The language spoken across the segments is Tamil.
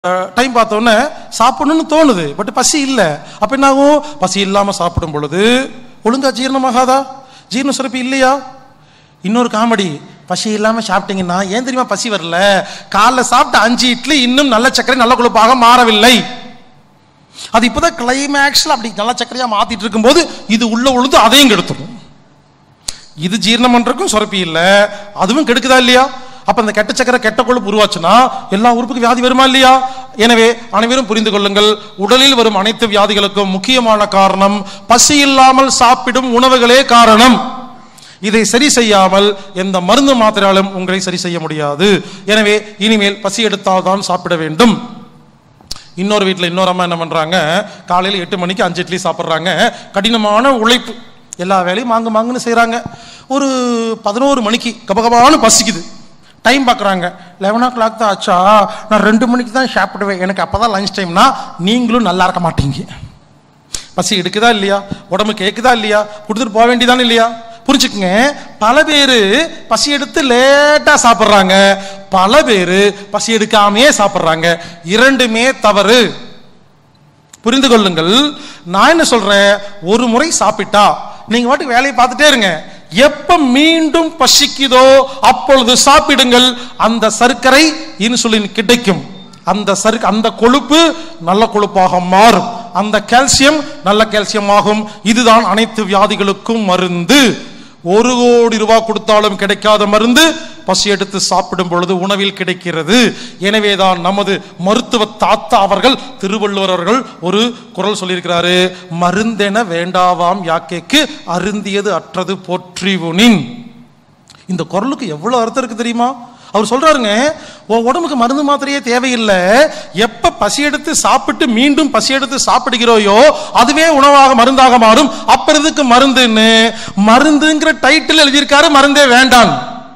டைம் பார்த்தோன்னே சாப்பிடணும்னு தோணுது பட் பசி இல்லை அப்போ என்ன ஆகும் பசி இல்லாமல் சாப்பிடும் பொழுது ஒழுங்கா ஜீரணமாகாதா ஜீரண சுரப்பி இல்லையா இன்னொரு காமெடி பசி இல்லாமல் சாப்பிட்டீங்கன்னா ஏன் தெரியுமா பசி வரல காலைல சாப்பிட்ட அஞ்சு இட்லி இன்னும் நல்ல சர்க்கரை நல்ல கொழுப்பாக மாறவில்லை அது இப்போதான் கிளைமேக்ஸில் அப்படி நல்ல சர்க்கரையாக மாற்றிட்டு இருக்கும்போது இது உள்ள உழுது அதையும் கெடுத்துடும் இது ஜீரணம் பண்றதுக்கும் சுரப்பி இல்லை அதுவும் கெடுக்குதா இல்லையா அப்ப அந்த கெட்ட சக்கரை கெட்ட கொழுப்பு உருவாச்சுன்னா எல்லா உறுப்புக்கும் வியாதி வருமா இல்லையா எனவே அனைவரும் புரிந்து கொள்ளுங்கள் உடலில் வரும் அனைத்து வியாதிகளுக்கும் முக்கியமான காரணம் பசி இல்லாமல் சாப்பிடும் உணவுகளே காரணம் இதை சரி செய்யாமல் எந்த மருந்து மாத்திராலும் உங்களை சரி செய்ய முடியாது எனவே இனிமேல் பசி எடுத்தால் தான் சாப்பிட வேண்டும் இன்னொரு வீட்டில் இன்னொரு அம்மா என்ன பண்ணுறாங்க காலையில் எட்டு மணிக்கு அஞ்சு இட்லி சாப்பிட்றாங்க கடினமான உழைப்பு எல்லா வேலையும் மாங்கு மாங்குன்னு செய்கிறாங்க ஒரு பதினோரு மணிக்கு கபகபான்னு பசிக்குது டைம் பார்க்குறாங்க லெவன் ஓ கிளாக் தான் ஆச்சா நான் ரெண்டு மணிக்கு தான் சாப்பிடுவேன் எனக்கு அப்போ தான் லஞ்ச் டைம்னா நீங்களும் நல்லா இருக்க மாட்டீங்க பசி எடுக்குதா இல்லையா உடம்பு கேட்குதா இல்லையா கொடுத்துட்டு போக வேண்டியதானே இல்லையா புரிஞ்சுக்குங்க பல பேர் பசி எடுத்து லேட்டா சாப்பிட்றாங்க பல பேர் பசி எடுக்காமையே சாப்பிட்றாங்க இரண்டுமே தவறு புரிந்து கொள்ளுங்கள் நான் என்ன சொல்றேன் ஒரு முறை சாப்பிட்டா நீங்க பாட்டுக்கு வேலையை பார்த்துட்டே இருங்க எப்ப மீண்டும் பசிக்குதோ அப்பொழுது சாப்பிடுங்கள் அந்த சர்க்கரை இன்சுலின் கிடைக்கும் அந்த சருக்கு அந்த கொழுப்பு நல்ல கொழுப்பாக மாறும் அந்த கால்சியம் நல்ல கால்சியம் ஆகும் இதுதான் அனைத்து வியாதிகளுக்கும் மருந்து ஒரு கோடி ரூபாய் கொடுத்தாலும் கிடைக்காத மருந்து பசி எடுத்து சாப்பிடும் பொழுது உணவில் கிடைக்கிறது எனவேதான் நமது மருத்துவ தாத்தா அவர்கள் திருவள்ளுவர் அவர்கள் ஒரு குரல் சொல்லியிருக்கிறாரு மருந்தென வேண்டாவாம் யாக்கேக்கு அருந்தியது அற்றது போற்றிவுனின் இந்த குரலுக்கு எவ்வளவு அர்த்தம் இருக்கு தெரியுமா அவர் சொல்றாருங்க உன் உடம்புக்கு மருந்து மாத்திரையே தேவையில்லை எப்ப பசி எடுத்து சாப்பிட்டு மீண்டும் பசி எடுத்து சாப்பிடுகிறோயோ அதுவே உணவாக மருந்தாக மாறும் அப்புறதுக்கு மருந்துன்னு மருந்துங்கிற டைட்டில் எழுதியிருக்காரு மருந்தே வேண்டாம்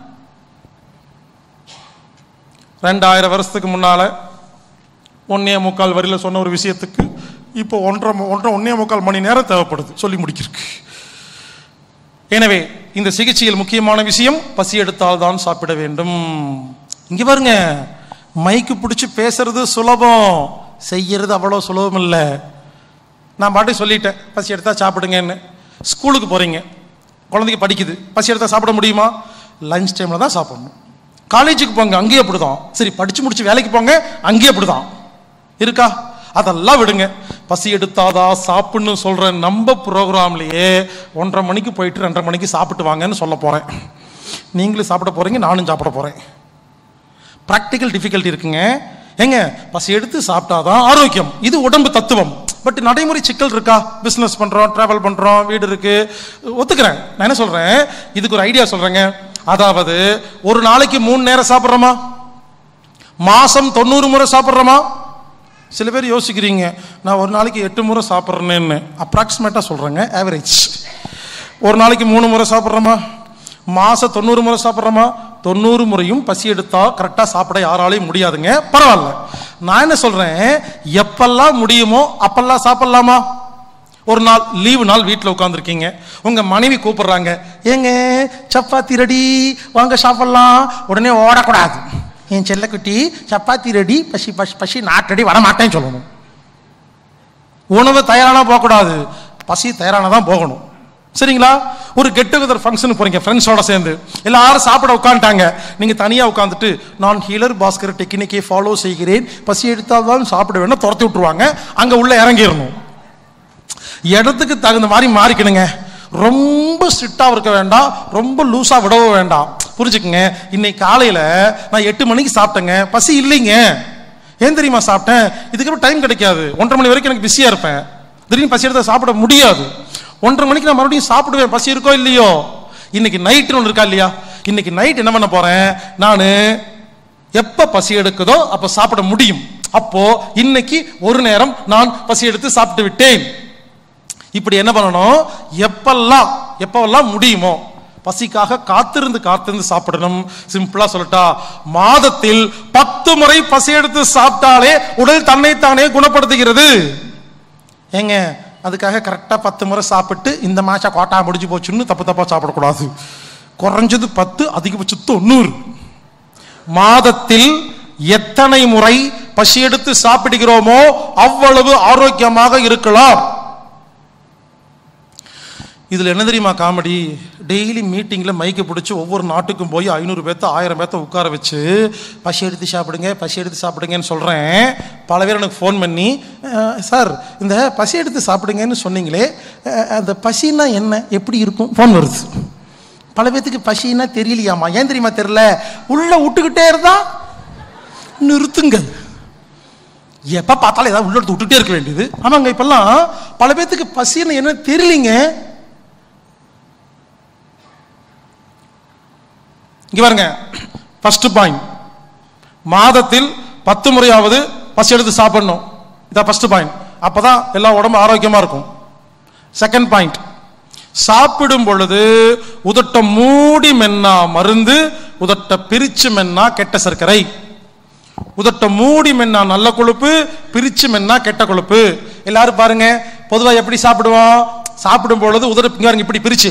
ரெண்டாயிரம் வருஷத்துக்கு முன்னால ஒன்னே முக்கால் வரியில சொன்ன ஒரு விஷயத்துக்கு இப்போ ஒன்றரை ம- ஒன்றரை ஒன்னே முக்கால் மணி நேரம் தேவைப்படுது சொல்லி முடிக்கிறதுக்கு எனவே இந்த சிகிச்சையில் முக்கியமான விஷயம் பசி எடுத்தால் தான் சாப்பிட வேண்டும் இங்க பாருங்க மைக்கு பிடிச்சி பேசுறது சுலபம் செய்யறது அவ்வளோ சுலபம் இல்லை நான் பாட்டு சொல்லிட்டேன் பசி எடுத்தா சாப்பிடுங்கன்னு ஸ்கூலுக்கு போறீங்க குழந்தைக்கு படிக்குது பசி எடுத்தா சாப்பிட முடியுமா லஞ்ச் டைம்ல தான் சாப்பிடணும் காலேஜுக்கு போங்க அங்கேயே அப்படிதான் சரி படிச்சு முடிச்சு வேலைக்கு போங்க அங்கேயே அப்படிதான் இருக்கா அதெல்லாம் விடுங்க பசி எடுத்தாதா சாப்பிட்னு சொல்ற நம்ம ப்ரோக்ராம்லயே ஒன்றரை மணிக்கு போயிட்டு ரெண்டரை மணிக்கு சாப்பிட்டு வாங்கன்னு சொல்ல போறேன் நீங்களும் சாப்பிட போறீங்க நானும் சாப்பிட போறேன் ப்ராக்டிக்கல் டிஃபிகல்ட்டி இருக்குங்க ஏங்க பசி எடுத்து சாப்பிட்டாதான் ஆரோக்கியம் இது உடம்பு தத்துவம் பட் நடைமுறை சிக்கல் இருக்கா பிஸ்னஸ் பண்றோம் டிராவல் பண்றோம் வீடு இருக்கு ஒத்துக்கிறேன் நான் என்ன சொல்றேன் இதுக்கு ஒரு ஐடியா சொல்றேங்க அதாவது ஒரு நாளைக்கு மூணு நேரம் சாப்பிட்றோமா மாசம் தொண்ணூறு முறை சாப்பிட்றோமா சில பேர் யோசிக்கிறீங்க நான் ஒரு நாளைக்கு எட்டு முறை சாப்பிட்றேன்னு அப்ராக்சிமேட்டாக சொல்கிறேங்க ஆவரேஜ் ஒரு நாளைக்கு மூணு முறை சாப்பிட்றோமா மாதம் தொண்ணூறு முறை சாப்பிட்றோமா தொண்ணூறு முறையும் பசி எடுத்தா கரெக்டாக சாப்பிட யாராலையும் முடியாதுங்க பரவாயில்ல நான் என்ன சொல்கிறேன் எப்பெல்லாம் முடியுமோ அப்பெல்லாம் சாப்பிட்லாமா ஒரு நாள் லீவு நாள் வீட்டில் உட்காந்துருக்கீங்க உங்கள் மனைவி கூப்பிடுறாங்க ஏங்க சப்பாத்தி ரெடி வாங்க சாப்பிட்லாம் உடனே ஓடக்கூடாது என் செல்லக்குட்டி சப்பாத்தி ரெடி பசி பசி பசி நாட்டடி வர மாட்டேன்னு சொல்லணும் உணவு தயாரானா போகக்கூடாது பசி தயாரானா தான் போகணும் சரிங்களா ஒரு கெட் டுகெதர் ஃபங்க்ஷன் போறீங்க ஃப்ரெண்ட்ஸோட சேர்ந்து எல்லாரும் சாப்பிட உட்காந்துட்டாங்க நீங்க தனியா உட்காந்துட்டு நான் ஹீலர் பாஸ்கர் டெக்னிக்கை ஃபாலோ செய்கிறேன் பசி எடுத்தால் தான் சாப்பிட வேணும் துரத்தி விட்டுருவாங்க அங்க உள்ள இறங்கிடணும் இடத்துக்கு தகுந்த மாதிரி மாறிக்கணுங்க ரொம்ப ஸ்ட்ரிக்டாக இருக்க வேண்டாம் ரொம்ப லூஸாக விடவும் வேண்டாம் புரிஞ்சுக்குங்க இன்னைக்கு காலையில் நான் எட்டு மணிக்கு சாப்பிட்டேங்க பசி இல்லைங்க ஏன் தெரியுமா சாப்பிட்டேன் இதுக்கப்புறம் டைம் கிடைக்காது ஒன்றரை மணி வரைக்கும் எனக்கு பிஸியாக இருப்பேன் திடீர்னு பசி எடுத்தால் சாப்பிட முடியாது ஒன்றரை மணிக்கு நான் மறுபடியும் சாப்பிடுவேன் பசி இருக்கோ இல்லையோ இன்னைக்கு நைட்டுன்னு ஒன்று இருக்கா இல்லையா இன்னைக்கு நைட் என்ன பண்ண போறேன் நான் எப்ப பசி எடுக்குதோ அப்ப சாப்பிட முடியும் அப்போ இன்னைக்கு ஒரு நேரம் நான் பசி எடுத்து சாப்பிட்டு விட்டேன் இப்படி என்ன பண்ணணும் எப்பெல்லாம் எப்பெல்லாம் முடியுமோ பசிக்காக காத்திருந்து காத்திருந்து சாப்பிடணும் சிம்பிளா சொல்லட்டா மாதத்தில் பத்து முறை பசி எடுத்து சாப்பிட்டாலே உடல் தன்னைத்தானே குணப்படுத்துகிறது ஏங்க அதுக்காக கரெக்டாக பத்து முறை சாப்பிட்டு இந்த மாசம் கோட்டா முடிஞ்சு போச்சுன்னு தப்பு தப்பா சாப்பிடக்கூடாது குறைஞ்சது பத்து அதிகபட்சம் தொண்ணூறு மாதத்தில் எத்தனை முறை பசி எடுத்து சாப்பிடுகிறோமோ அவ்வளவு ஆரோக்கியமாக இருக்கலாம் இதுல என்ன தெரியுமா காமெடி டெய்லி மீட்டிங்ல மைக்கு பிடிச்சி ஒவ்வொரு நாட்டுக்கும் போய் ஐநூறு பேர்த்த ஆயிரம் பேர்த்த உட்கார வச்சு பசி எடுத்து சாப்பிடுங்க பசி எடுத்து சாப்பிடுங்கன்னு சொல்றேன் பல பேர் எனக்கு ஃபோன் பண்ணி "அஹ், சார் இந்த பசி எடுத்து சாப்பிடுங்கன்னு சொன்னீங்களே அஹ், அந்த பசின்னா என்ன எப்படி இருக்கும் ஃபோன் வருது பல பேத்துக்கு பசின்னா தெரியலையாமா ஏன் தெரியுமா தெரியல உள்ள விட்டுக்கிட்டே இருந்தா நிறுத்துங்க எப்ப பார்த்தாலும் ஏதாவது உள்ள எடுத்து விட்டுட்டே இருக்க வேண்டியது ஆமாங்க இப்பெல்லாம் பல பேத்துக்கு பசின்னு என்ன தெரியலீங்க இங்க பாருங்க ஃபர்ஸ்ட் பாயிண்ட் மாதத்தில் பத்து முறையாவது பசி எடுத்து சாப்பிடணும் இதான் ஃபர்ஸ்ட் பாயிண்ட் அப்பதான் எல்லா உடம்பு ஆரோக்கியமா இருக்கும் செகண்ட் பாயிண்ட் சாப்பிடும் பொழுது உதட்ட மூடி மென்னா மருந்து உதட்ட பிரிச்சு மென்னா கெட்ட சர்க்கரை உதட்ட மூடி மென்னா நல்ல கொழுப்பு பிரிச்சு மென்னா கெட்ட கொழுப்பு எல்லாரும் பாருங்க பொதுவா எப்படி சாப்பிடுவோம் சாப்பிடும் பொழுது உதடு இங்க பாருங்க இப்படி பிரிச்சு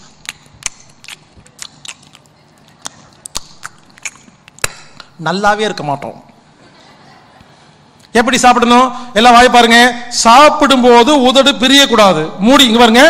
நல்லாவே இருக்க மாட்டோம் எப்படி சாப்பிடணும் எல்லாம் வாய் பாருங்க சாப்பிடும் போது உதடு பிரியக்கூடாது மூடி இங்க பாருங்க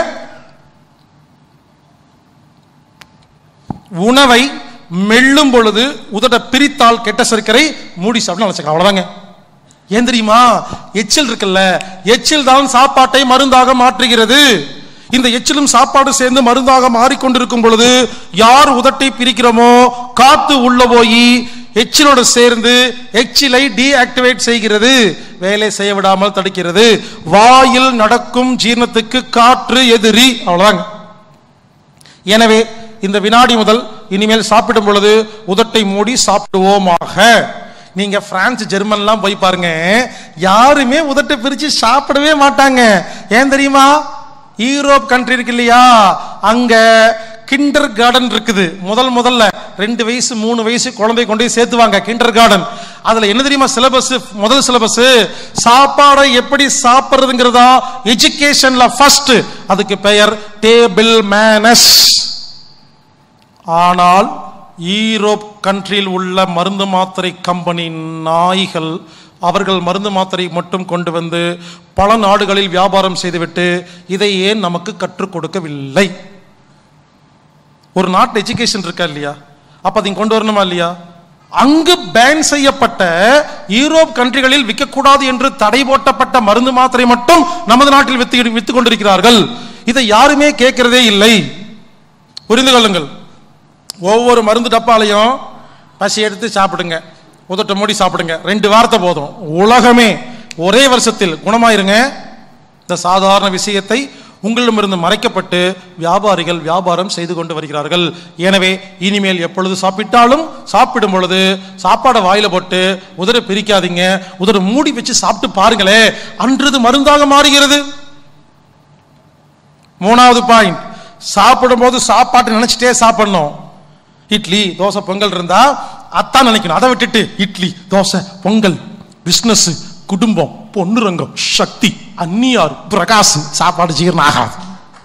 உணவை மெல்லும் பொழுது உதட பிரித்தால் கெட்ட சர்க்கரை மூடி சாப்பிடணும் வச்சுக்கலாம் அவ்வளவுதாங்க ஏன் தெரியுமா எச்சில் இருக்குல்ல எச்சில் தான் சாப்பாட்டை மருந்தாக மாற்றுகிறது இந்த எச்சிலும் சாப்பாடு சேர்ந்து மருந்தாக மாறிக்கொண்டிருக்கும் பொழுது யார் உதட்டை பிரிக்கிறோமோ காத்து உள்ள போய் எச்சிலோடு சேர்ந்து எச்சிலை டீஆக்டிவேட் செய்கிறது வேலை செய்ய விடாமல் தடுக்கிறது வாயில் நடக்கும் ஜீரணத்துக்கு காற்று எதிரி அவ்வளவுதாங்க எனவே இந்த வினாடி முதல் இனிமேல் சாப்பிடும் பொழுது உதட்டை மூடி சாப்பிடுவோமாக நீங்க பிரான்ஸ் ஜெர்மன்லாம் போய் பாருங்க யாருமே உதட்டை பிரிச்சு சாப்பிடவே மாட்டாங்க ஏன் தெரியுமா யூரோப் கண்ட்ரி இருக்கு இல்லையா அங்க கிண்டர் கார்டன் இருக்குது முதல் முதல்ல ரெண்டு வயசு மூணு வயசு குழந்தை கொண்டு போய் சேர்த்துவாங்க கிண்டர் கார்டன் அதுல என்ன தெரியுமா சிலபஸ் முதல் சிலபஸ் சாப்பாடை எப்படி சாப்பிடுறதுங்கிறதா எஜுகேஷன்ல ஃபர்ஸ்ட் அதுக்கு பெயர் டேபிள் மேனஸ் ஆனால் ஈரோப் கண்ட்ரியில் உள்ள மருந்து மாத்திரை கம்பெனி நாய்கள் அவர்கள் மருந்து மாத்திரை மட்டும் கொண்டு வந்து பல நாடுகளில் வியாபாரம் செய்துவிட்டு இதை ஏன் நமக்கு கற்றுக் கொடுக்கவில்லை ஒரு நாட்டு எஜுகேஷன் இருக்கா இல்லையா அப்ப அதை கொண்டு வரணுமா இல்லையா அங்கு பேன் செய்யப்பட்ட யூரோப் கண்ட்ரிகளில் விற்கக்கூடாது என்று தடை போட்டப்பட்ட மருந்து மாத்திரை மட்டும் நமது நாட்டில் வித்து வித்து கொண்டிருக்கிறார்கள் இதை யாருமே கேட்கிறதே இல்லை புரிந்து கொள்ளுங்கள் ஒவ்வொரு மருந்து டப்பாலையும் பசி எடுத்து சாப்பிடுங்க உதட்ட மூடி சாப்பிடுங்க ரெண்டு வார்த்தை போதும் உலகமே ஒரே வருஷத்தில் குணமாயிருங்க இந்த சாதாரண விஷயத்தை உங்களிடமிருந்து மறைக்கப்பட்டு வியாபாரிகள் வியாபாரம் செய்து கொண்டு வருகிறார்கள் எனவே இனிமேல் எப்பொழுது சாப்பிட்டாலும் சாப்பிடும் பொழுது சாப்பாடை வாயில போட்டு உதட பிரிக்காதீங்க உதட மூடி வச்சு சாப்பிட்டு பாருங்களே அன்றது மருந்தாக மாறுகிறது மூணாவது பாயிண்ட் சாப்பிடும் போது சாப்பாட்டு நினைச்சிட்டே சாப்பிடணும் இட்லி தோசை பொங்கல் இருந்தா அத்தான் நினைக்கணும் அதை விட்டுட்டு இட்லி தோசை பொங்கல் பிசினஸ் குடும்பம் பொன்னுரங்கம் சக்தி அந்நியார் பிரகாஷ் சாப்பாடு ஜீரணம் ஆகாது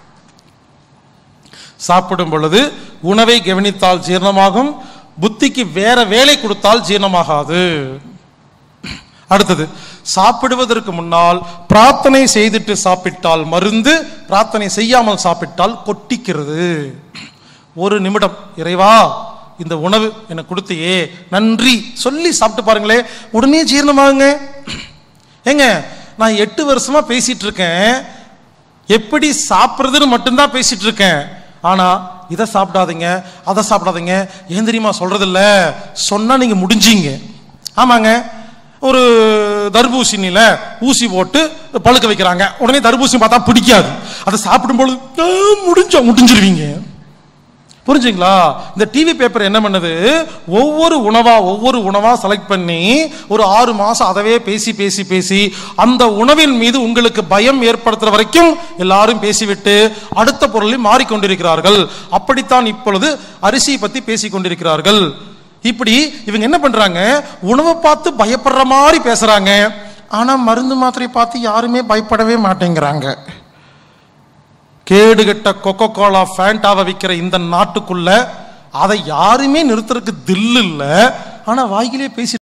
சாப்பிடும் பொழுது உணவை கவனித்தால் ஜீரணமாகும் புத்திக்கு வேற வேலை கொடுத்தால் ஜீரணமாகாது அடுத்தது சாப்பிடுவதற்கு முன்னால் பிரார்த்தனை செய்துட்டு சாப்பிட்டால் மருந்து பிரார்த்தனை செய்யாமல் சாப்பிட்டால் கொட்டிக்கிறது ஒரு நிமிடம் இறைவா இந்த உணவு எனக்கு கொடுத்தியே நன்றி சொல்லி சாப்பிட்டு பாருங்களே உடனே ஜீரணமாகுங்க ஏங்க நான் எட்டு வருஷமா பேசிட்டு இருக்கேன் எப்படி சாப்பிட்றதுன்னு மட்டும்தான் பேசிட்டு இருக்கேன் ஆனா இதை சாப்பிடாதீங்க அதை சாப்பிடாதீங்க ஏன் தெரியுமா சொல்றது இல்ல சொன்னா நீங்க முடிஞ்சீங்க ஆமாங்க ஒரு தர்பூசணியில ஊசி போட்டு பழுக்க வைக்கிறாங்க உடனே தர்பூசணி பார்த்தா பிடிக்காது அதை சாப்பிடும்போது "ஆ, முடிஞ்சோம் முடிஞ்சிருவீங்க புரிஞ்சுங்களா இந்த டிவி பேப்பர் என்ன பண்ணுது ஒவ்வொரு உணவா ஒவ்வொரு உணவா செலக்ட் பண்ணி ஒரு ஆறு மாசம் அதவே பேசி பேசி பேசி அந்த உணவின் மீது உங்களுக்கு பயம் ஏற்படுத்துற வரைக்கும் எல்லாரும் பேசிவிட்டு அடுத்த பொருளில் மாறிக்கொண்டிருக்கிறார்கள் அப்படித்தான் இப்பொழுது அரிசியை பத்தி பேசிக் கொண்டிருக்கிறார்கள் இப்படி இவங்க என்ன பண்றாங்க உணவை பார்த்து பயப்படுற மாதிரி பேசுறாங்க ஆனா மருந்து மாத்திரை பார்த்து யாருமே பயப்படவே மாட்டேங்கிறாங்க கேடுகட்ட கொக்கோ கோலா ஃபேண்டாவை விற்கிற இந்த நாட்டுக்குள்ள அதை யாருமே நிறுத்துறதுக்கு தில்லு இல்ல ஆனா வாய்கிலே பேசி